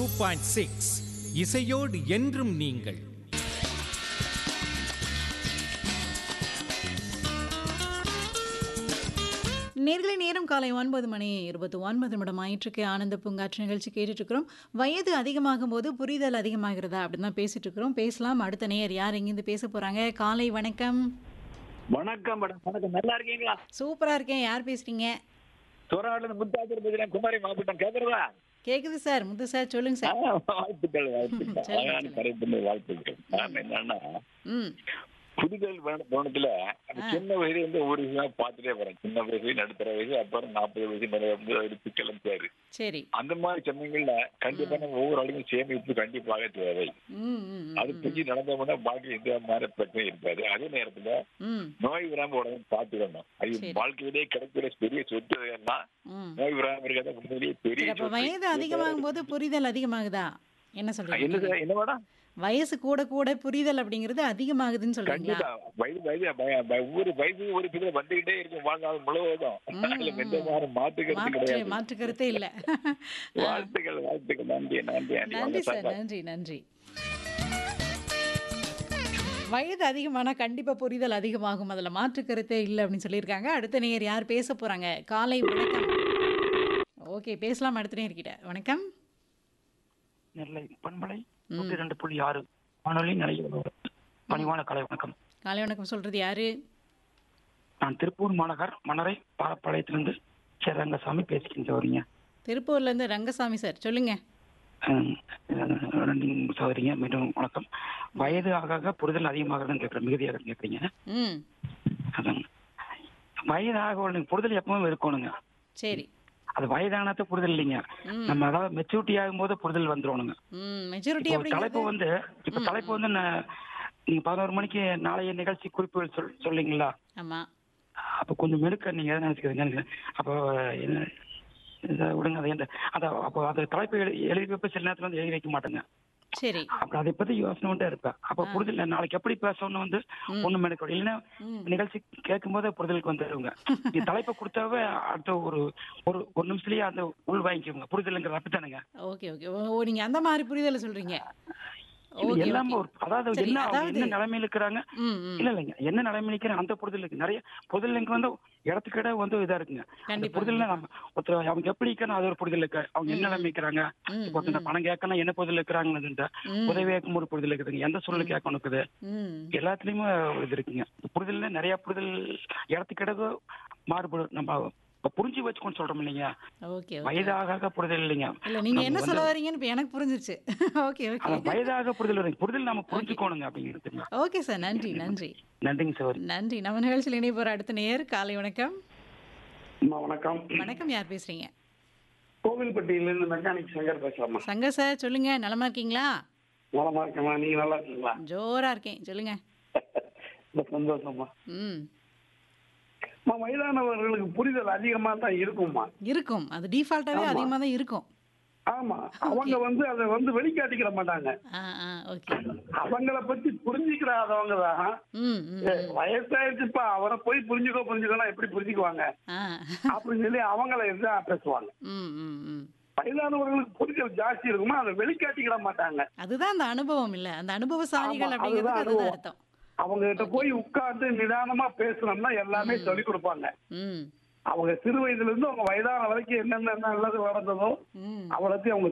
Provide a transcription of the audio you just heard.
Point six இசையோடு என்றும் நீங்கள் நேர்களை நேரம் காலை ஒன்பது மணி இருபத்தி ஒன்பது நிமிடம் ஆயிற்றுக்கு ஆனந்த பூங்காற்று நிகழ்ச்சி கேட்டுட்டு இருக்கிறோம் வயது அதிகமாகும் போது புரிதல் அதிகமாகிறதா அப்படின்னு தான் பேசிட்டு இருக்கிறோம் பேசலாம் அடுத்த நேயர் யார் எங்கேருந்து பேச போறாங்க காலை வணக்கம் வணக்கம் மேடம் வணக்கம் நல்லா இருக்கீங்களா சூப்பரா இருக்கேன் யார் பேசுறீங்க சோறாடுல இருந்து முத்தாஜர் பேசுறேன் குமாரி மாவட்டம் கேக்குறதா கேக்குது சார் முத்து சார் சொல்லுங்க சார் வாழ்த்துக்கள் வாழ்த்துக்கள் சொல்லுங்க, அழகான சொல்லுங்க. கரைப்புண்ணு வாழ்த்துக்கள் நான் என்னன்னா ம் புரிதல் வேணும் தோணத்துல அந்த ஆ. சின்ன வயசுல இருந்து ஒவ்வொரு விஷயமா பார்த்துட்டே வரேன் சின்ன வயசு நடுத்தர வயசு அப்புறம் நாற்பது வயசு நிறைய வந்து ஒரு சிக்கலும் சேரு சரி அந்த மாதிரி சமயங்கள்ல கண்டிப்பா நம்ம ஒவ்வொரு ஆளுக்கும் சேமிப்பு கண்டிப்பாக தேவை ம் ம், ம், அது ம், புரிஞ்சு நடந்தோம்னா பாக்கி எந்த மாதிரி பிரச்சனையும் இருக்காது அதே நேரத்துல ம் நோய் வராம உடனே பார்த்துக்கணும் அது சரி. வாழ்க்கையிலேயே கிடைக்கிற பெரிய சொத்து எதுன்னா ம் நோய் வராம இருக்கிறத உண்மையிலேயே பெரிய சரி அப்ப சொத்து. வயது அதிகமாகும் போது புரிதல் அதிகமாகுதா என்ன என்ன சொல்றீங்க சார், என்ன மேடம் வயசு கூட கூட புரிதல் அப்படிங்கிறது அதிகமாகுதுன்னு சொல்றீங்களா கண்டிப்பா வயது வயது பய- பய- ஒவ்வொரு வயசு ஒரு பிள்ளை வந்துகிட்டே இருக்கும் வாழ்நாள் முழுவதும் ம், அதுல ம். எந்த மாதிரி மாற்றுக்கிறது மாற்று கிடையாது மாற்று கருத்தே இல்ல வாழ்த்துக்கள் வாழ்த்துக்கள் நன்றி நன்றி நன்றி நன்றி வணக்கம் சார் நன்றி நன்றி வயது அதிகமானா கண்டிப்பா புரிதல் அதிகமாகும் அதுல மாற்று கருத்தே இல்லை அப்படின்னு சொல்லியிருக்காங்க அடுத்த நேயர் யார் பேச போறாங்க காலை வணக்கம் ஓகே பேசலாம் அடுத்த நேயர்கிட்ட வணக்கம் நெல்லை பண்பலை ம். நூற்றி ரெண்டு புள்ளி ஆறு வானொலி நிலையில் பணிவான கலை வணக்கம் காலை வணக்கம் சொல்றது யாரு நான் திருப்பூர் மாநகர் மணரை பாலப்பாளையத்திலிருந்து சே ரங்கசாமி பேசிக்கின்றவரிங்க திருப்பூர்ல இருந்து ரங்கசாமி சார் சொல்லுங்க ரெண்டு சகோதரிங்க மீண்டும் வணக்கம் வயது ஆக ஆக புரிதல் அதிகமாகிறதுன்னு கேட்குறேன் மிகுதியாக கேட்குறீங்க ம் அதாங்க வயது ஆக உடனே புரிதல் எப்பவும் இருக்கணுங்க சரி அது வயதானத புரிதல் இல்லைங்க ம் நம்ம அதாவது மெச்சூரிட்டி ஆகும்போது புரிதல் வந்துடணுங்க ம் மெச்சூரிட்டி இப்போ தலைப்பு அப்படிங்கிறது வந்து இப்ப ம், தலைப்பு வந்து நான் நீங்க பதினோரு மணிக்கு நாளைய நிகழ்ச்சி குறிப்புகள் சொல் சொல்லிங்களா ஆமா அப்ப கொஞ்சம் மெடுக்க நீங்க எதை நினைச்சுக்கிறீங்க அப்போ என்ன இதை விடுங்க அதை எந்த அதை அப்போ அதை தலைப்பு எழு எழுதி வைப்ப சில நேரத்துல வந்து எழுதி வைக்க மாட்டேங்க சரி அப்புறம் அதை பத்தி யோசனை பண்ணிட்டே இருப்பேன் அப்போ ஆ. புரிதல் நாளைக்கு எப்படி பேசணும்னு வந்து ம். ஒண்ணு மெடுக்க இல்லைன்னா ம் நிகழ்ச்சி கேட்கும் போதே புரிதலுக்கு வந்துடுங்க நீ தலைப்பை கொடுத்தாவே அடுத்த ஒரு ஒரு ஒரு நிமிஷத்துலயே அந்த உள் வாங்கிக்கோங்க புரிதலுங்கிற அப்படித்தானுங்க ஓகே ஓகே ஓ ஓ, நீங்க அந்த மாதிரி புரிதலை சொல்றீங்க இது ஓகே எல்லாமே ஓகே ஒரு அதாவது சரி, என்ன அவங்க அதாவது- என்ன நிலைமையில இருக்கிறாங்க ம் ம் இல்ல இல்லைங்க என்ன நிலைமை நிக்கிறேன் அந்த புரிதல் இருக்கு நிறைய புரிதல் இங்க வந்து இடத்துக்கு இடம் வந்து இதா இருக்குங்க அந்த கண்டிப்பா புரிதல்ல நம்ம ஒருத்தர் அவங்க எப்படி இருக்கணும் அது ஒரு புரிதல் இருக்கு அவங்க என்ன ம். நிலைமை இருக்கிறாங்க ம், இப்போ ஒருத்தர் பணம் கேட்கணும் என்ன புரிதல் இருக்கிறாங்கன்னு ம், உதவி கேட்கும் ஒரு புரிதல் இருக்குதுங்க எந்த சூழல் கேட்கணும் இருக்குது ம் எல்லாத்துலயுமே ஒரு இது இருக்குங்க புரிதல்ல நிறைய புரிதல் இடத்துக்கு இடம் மாறுபடும் நம்ம இப்ப புரிஞ்சு வச்சுக்கோன்னு சொல்றோம் இல்லைங்க ஓகே ஓகே வயதாக ஆக புரிதல் இல்லைங்க இல்ல நீங்க நம்ம என்ன வந்து- சொல்ல வரீங்கன்னு இப்ப எனக்கு புரிஞ்சிருச்சு ஓகே ஓகே ஆனா வயதாக புரிதல் வருங்க புரிதல் நம்ம புரிஞ்சுக்கோணுங்க அப்படிங்கிறது ஓகே சார் நன்றி நன்றி நன்றிங்க சார் நன்றி நம்ம நிகழ்ச்சியில் இணைய போற அடுத்த நேயர் காலை வணக்கம் அம்மா வணக்கம் வணக்கம் யார் பேசுறீங்க கோவில்பட்டியிலிருந்து மெக்கானிக் சங்கர் பேசுறேம்மா சங்கர் சார் சொல்லுங்க நலமா இருக்கீங்களா நலமா இருக்கேம்மா நீங்க நல்லா இருக்கீங்களா ஜோரா இருக்கேன் சொல்லுங்க ரொம்ப சந்தோஷம்மா ம் அம்மா வயதானவர்களுக்கு புரிதல் அதிகமா தான் இருக்கும்மா இருக்கும் அது டிஃபால்ட்டாவே ஆமா. அதிகமா தான் இருக்கும் ஆமா அவங்க வந்து அதை வந்து வெளிக்காட்டிக்கிற மாட்டாங்க ஆ ஆ ஓகே அவங்கள பத்தி புரிஞ்சுக்கிறாதவங்க தான் ம் ம் ஏ, வயசாயிடுச்சுப்பா அவரை போய் புரிஞ்சுக்கோ புரிஞ்சுக்கோனா எப்படி புரிஞ்சுக்குவாங்க ஆ அப்படின்னு சொல்லி அவங்கள எதிராக பேசுவாங்க ம் ம் ம் வயதானவர்களுக்கு புரிதல் ஜாஸ்தி இருக்குமா அதை வெளிக்காட்டிக்கிற மாட்டாங்க அதுதான் அந்த அனுபவம் இல்ல அந்த அனுபவசாலிகள் ஆமா, அப்படிங்கிறதுக்கு அதுதான் அதுதான் அனுபவம். அர்த்தம் அவங்க கிட்ட போய் உட்கார்ந்து நிதானமா பேசணும்னா எல்லாமே சொல்லி கொடுப்பாங்க ம் அவங்க சிறு வயதுல இருந்து அவங்க வயதான வரைக்கும் என்னென்ன நல்லது நடந்ததோ ம் அவளத்தையும் அவங்க